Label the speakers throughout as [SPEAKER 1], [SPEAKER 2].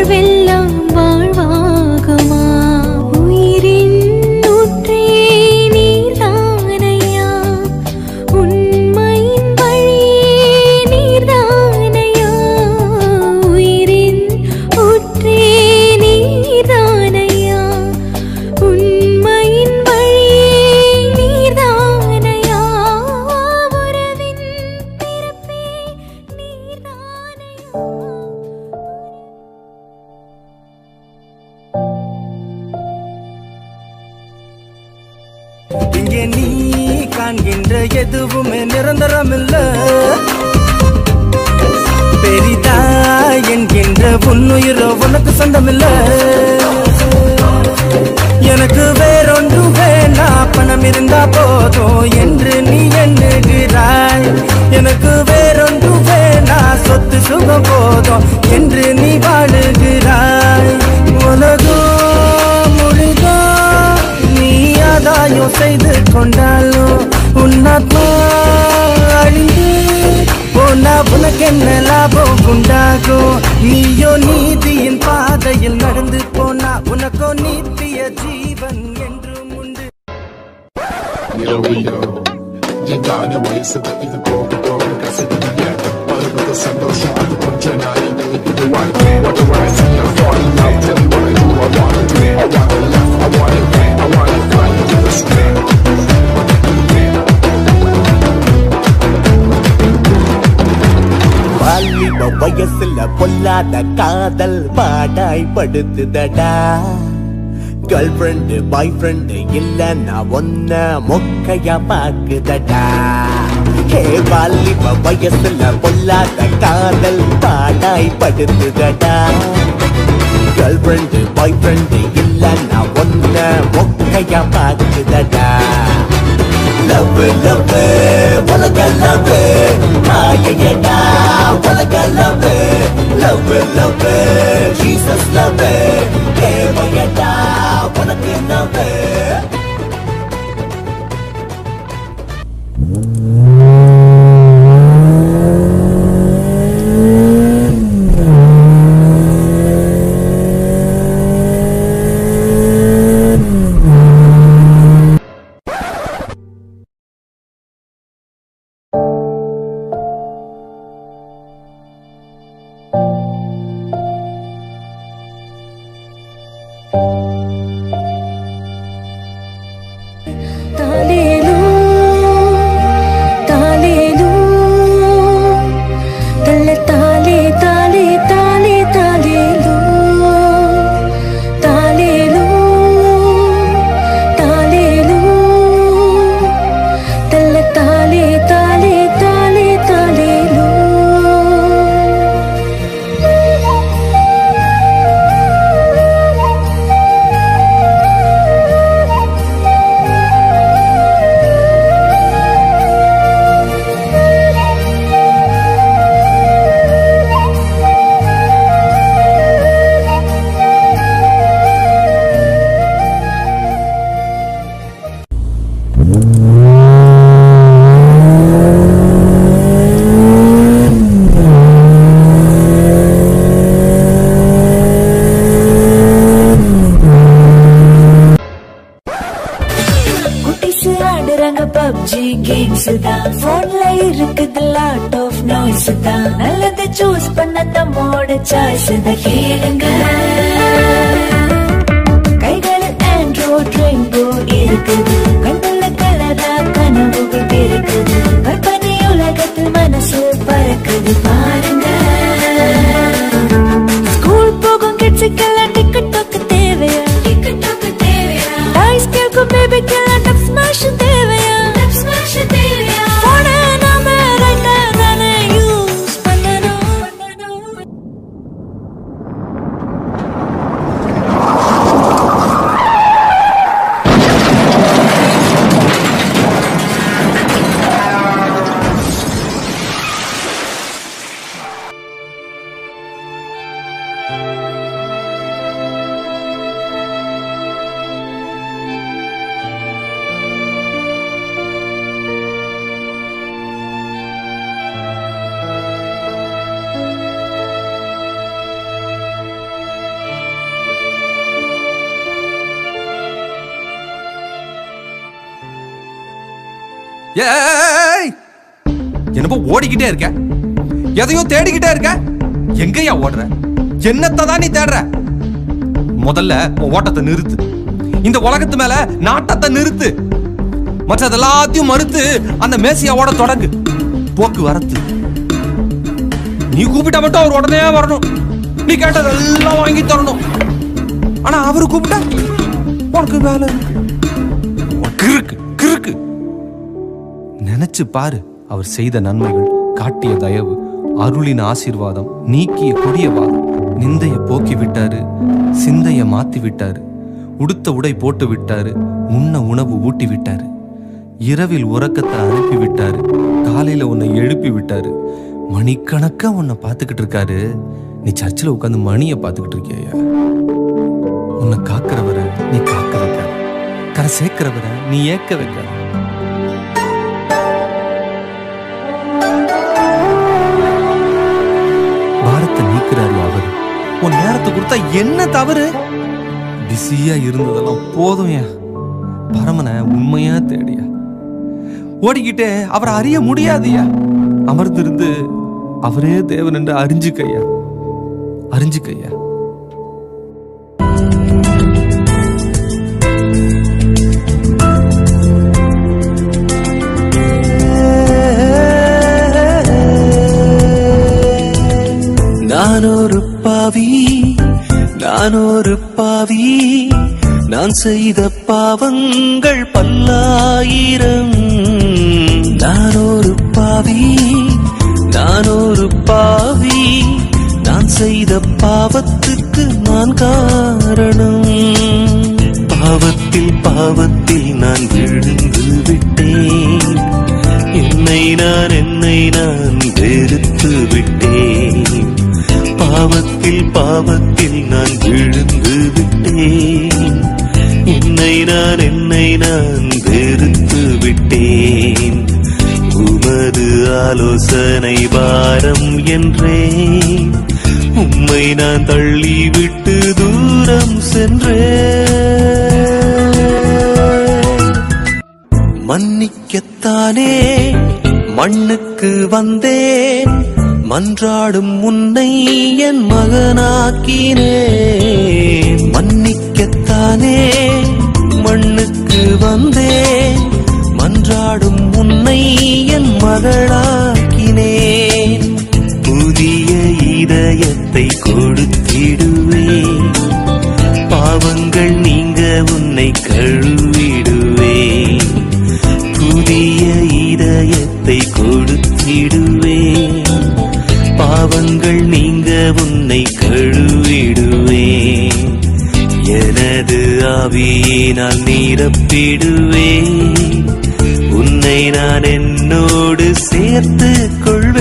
[SPEAKER 1] வாழ்வெல்லாம் வாழ்வாகுமா உயிரின் ஊற்றே நீர்தானையா உண்மையின் வழியே நீர்தானையா உயிரின் ஊற்றே நீர்தானையா உண்மையின் வழியே நீர்தானையா உறவின் பிறப்பே நீர்தானையா
[SPEAKER 2] இங்கே நீ காண்கின்ற எதுவுமே நிரந்தரமில்ல பெரிதா என்கின்ற உன்னுயிரோ உனக்கு சொந்தமில்ல எனக்கு வேறொன்று வேணா பணம் இருந்தா போதும் என்று நீ எண்ணுகிறாய் எனக்கு வேறொன்று வேணா சொத்து சுகம் போதும் என்று நீ வாழுகிறாய் உலகம் முழுதோ நீ ஆதாயம் செய்து கொண்டாலும் உன்னாத்மா அழிந்து போனா உனக்கு என்ன லாபம் உண்டாகும் நீயோ நீதியின் பாதையில் நடந்து போனா உனக்கோ நித்திய ஜீவன் என்றும் உண்டு
[SPEAKER 3] Yo, yo, llegando a ese de vida poco todo que se te divierte. Para que te santosa, tu conchena y me liquid the white. What the right see, I'm falling in love. Tell me what I do, I wanna do. I want it left, I want it right. I want it right, do this again.
[SPEAKER 4] வாலிப வயசுல பொல்லாத காதல் பாடாய் படுத்துதடா girlfriend boyfriend இல்ல நான் ஒன்ன மொக்கையா பாக்குதடா ஹே வாலிப வயசுல பொல்லாத காதல் பாடாய் படுத்துதடா கேர்ள் ஃப்ரெண்டு பாய் ஃப்ரெண்டு இல்ல நான் ஒன்ன மொக்கையா பாக்குதடா லவ் லவ் உலக லவ் மாயையடா உலக love love love Jesus love தேவையடா உனக்கு லவ்
[SPEAKER 1] தாலேலூ தாலேலூ தல்ல தாலே தாலே தாலே தாலேலூ தாலேலூ தாலேலூ தல்ல தாலே தாலே தாலே தாலேலூ குட்டிஸ் ஆடுறாங்க பப்ஜி கேம்ஸ் தான் போன்ல இருக்குது லாட் ஆஃப் நாய்ஸ் தான் நல்லதை சூஸ் பண்ண நம்மோட சாய்ஸ் தான் கேளுங்க கைகளில் ஆண்ட்ராய்ட் ரெயின்போ இருக்குது கண்ணுல கலரா கனவுகள் இருக்குது கற்பனை உலகத்தில் மனசு பறக்குது பாருங்க ஸ்கூல் போகும் கிட்ஸுக்கெல்லாம் டிக்கெட் தேவையா டிக்கெட் தேவையா டாய்ஸ் கேட்கும் பேபிக்கெல்லாம் டப் ஸ்மாஷ் தேவையா டப் ஸ்மாஷ் தேவையா போன நாம ரைட்டா தானே யூஸ் பண்ணணும்
[SPEAKER 5] ஏய் என்னப்போ ஓடிக்கிட்டே இருக்க எதையோ தேடிக்கிட்டே இருக்க எங்கயா ஓடுற என்னத்தை தான் நீ தேடுற முதல்ல உன் ஓட்டத்தை நிறுத்து இந்த உலகத்து மேல நாட்டத்தை நிறுத்து மற்றது எல்லாத்தையும் மறுத்து அந்த மேசியாவோட தொடங்கு போக்குவரத்து நீ கூப்பிட்டா மட்டும் அவர் உடனே வரணும் நீ கேட்டதெல்லாம் வாங்கி தரணும் ஆனா அவரு கூப்பிட்டா உனக்கு வேலை இருக்கு உனக்கு கிறுக்கு கிறுக்கு நினைச்சு பாரு அவர் செய்த நன்மைகள் காட்டிய தயவு அருளின் ஆசீர்வாதம் நீக்கிய கொடிய வாதம் நிந்தைய போக்கி விட்டாரு சிந்தைய மாத்தி விட்டாரு உடுத்த உடை போட்டு விட்டாரு உண்ண உணவு ஊட்டி விட்டாரு இரவில் உறக்கத்தை அனுப்பி விட்டாரு காலையில உன்னை எழுப்பி விட்டாரு மணிக்கணக்கா உன்னை பார்த்துக்கிட்டு இருக்காரு நீ சர்ச்சில் உட்காந்து மணியை பார்த்துக்கிட்டு இருக்கியா உன்னை காக்கிறவரை நீ காக்க வைக்க கரை சேர்க்கிறவரை நீ ஏக்க வைக்க பாரத்தை நீக்கிறாரு அவர் உன் நேரத்தை கொடுத்தா என்ன தவறு பிஸியா இருந்ததெல்லாம் போதும் ஏன் பரமனை உண்மையா தேடியா ஓடிக்கிட்டே அவரை அறிய முடியாதுயா அமர்ந்திருந்து அவரே தேவன் என்று அறிஞ்சுக்கையா அறிஞ்சுக்கையா
[SPEAKER 2] நான் ஒரு பாவி நான் ஒரு பாவி நான் செய்த பாவங்கள் பல்லாயிரம் நான் ஒரு பாவி நான் ஒரு பாவி நான் செய்த பாவத்துக்கு நான் காரணம் பாவத்தில் பாவத்தில் நான் விழுந்து விட்டேன் என்னை நான் என்னை நான் வெறுத்து விட்டேன் பாவத்தில் பாவத்தில் நான் விழுந்து விட்டேன் என்னை நான் என்னை நான் வெறுத்து விட்டேன் உமது ஆலோசனை பாரம் என்றேன் உம்மை நான் தள்ளிவிட்டு தூரம் சென்றேன் மன்னிக்கத்தானே மண்ணுக்கு வந்தேன் மன்றாடும் உன்னை என் மகனாக்கினேன் மன்னிக்கத்தானே மண்ணுக்கு வந்தேன் மன்றாடும் உன்னை என் மகளாக்கினேன் புதிய இதயத்தை கொடுத்திடுவேன் பாவங்கள் நீங்க உன்னை கழுவிடுவேன் புதிய இதயத்தை கொடுத்திடுவேன் பாவங்கள் நீங்க உன்னை கழுவிடுவேன் எனது ஆவியினால் நிரப்பிடுவேன் உன்னை நான் என்னோடு சேர்த்துக்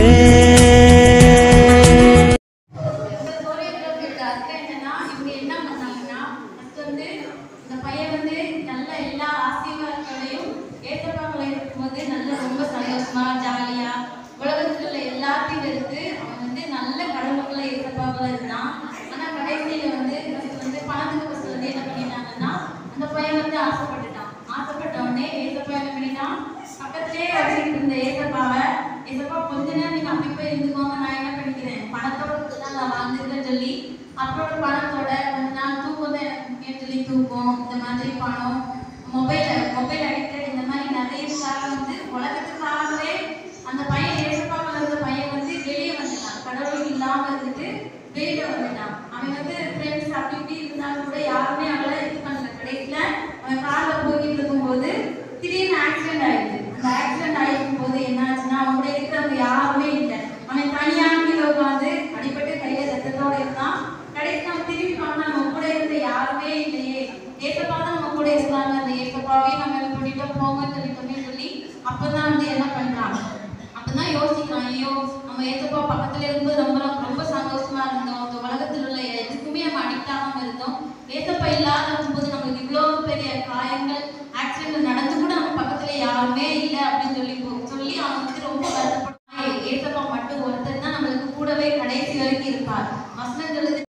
[SPEAKER 2] கொள்வேன்
[SPEAKER 6] கோரியோகிராஃபியோட அர்த்தம் என்னன்னா இவங்க என்ன பண்ணாங்கன்னா ஃபர்ஸ்ட் வந்து இந்த பையன் வந்து நல்ல எல்லா ஆசீர்வாதங்களையும் ஏற்றப்பாங்களை இருக்கும்போது நல்ல ரொம்ப சந்தோஷமா ஜாலியா உலகத்துல உள்ள எல்லாத்தையும் எடுத்து அவன் வந்து நல்ல கடவுளுக்குள்ள ஏற்றப்பாவில் இருந்தான் ஆனா கடைசியில வந்து first வந்து பணத்துக்கு first வந்து என்ன பண்ணிட்டாங்கன்னா அந்த பையன் வந்து ஆசைப்பட்டுட்டான் ஆசைப்பட்ட உடனே ஏசப்பா என்ன பண்ணிட்டான் பக்கத்திலே வச்சுக்கிட்டு இருந்த ஏசப்பாவை ஏசப்பா கொஞ்ச நேரம் நீங்க அப்படி போய் இருந்துக்கோங்க நான் என்ன பண்ணிக்கிறேன் பணத்தோட தான் நான் வாழ்ந்துருக்கேன்னு சொல்லி அப்போட பணத்தோட கொஞ்ச நாள் தூக்கம் தான் எனக்கு முக்கியம் சொல்லி தூக்கம் இந்த மாதிரி பணம் மொபைல் மொபைல் அடிக்டட் இந்த மாதிரி நிறைய காரணம் வந்து உலகத்துக்காகவே அந்த பையன் ஏசப்பாவில் இருந்த பையன் வந்து வெளியே வந்துட்டான் கடவுள் இல்லாம இருந்துட்டு வெளியில வந்துட்டான் அவன் வந்து ஃப்ரெண்ட்ஸ் அப்படி இப்படி இருந்தாலும் கூட யாருமே அவளை இது பண்ணல கடைசியில அவன் காரில் போய்கிட்டு இருக்கும்போது திடீர்னு ஆக்சிடென்ட் ஆயிடுது அந்த ஆக்சிடென்ட் ஆயிருக்கும் போது என்ன ஆச்சுன்னா அவன் கூட இருக்கிறவங்க யாருமே இல்லை அவன் தனியா கீழே உட்காந்து அடிபட்டு கையில ரத்தத்தோட இருந்தான் கடைசி நம்ம திரும்பி பார்த்தா நம்ம கூட இருந்த யாருமே இல்லையே ஏசப்பா தான் நம்ம கூட இருந்தாங்க அந்த ஏசப்பாவே நம்ம என்ன பண்ணிட்டோம் போங்கன்னு சொல்லிட்டோமே சொல்லி அப்பதான் வந்து என்ன பண்றான் அப்பதான் யோசிக்கிறான் ஐயோ நம்ம ஏசப்பா பக்கத்துல இருக்கும்போது ரொம்ப ரொம்ப சந்தோஷமா இருந்தோம் இந்த உலகத்துல உள்ள எதுக்குமே நம்ம அடிக்ட் ஆகாம இருந்தோம் ஏசப்பா இல்லாத இருக்கும்போது நம்மளுக்கு இவ்வளவு பெரிய காயங்கள் ஆக்சிடென்ட் நடந்து கூட நம்ம பக்கத்துல யாருமே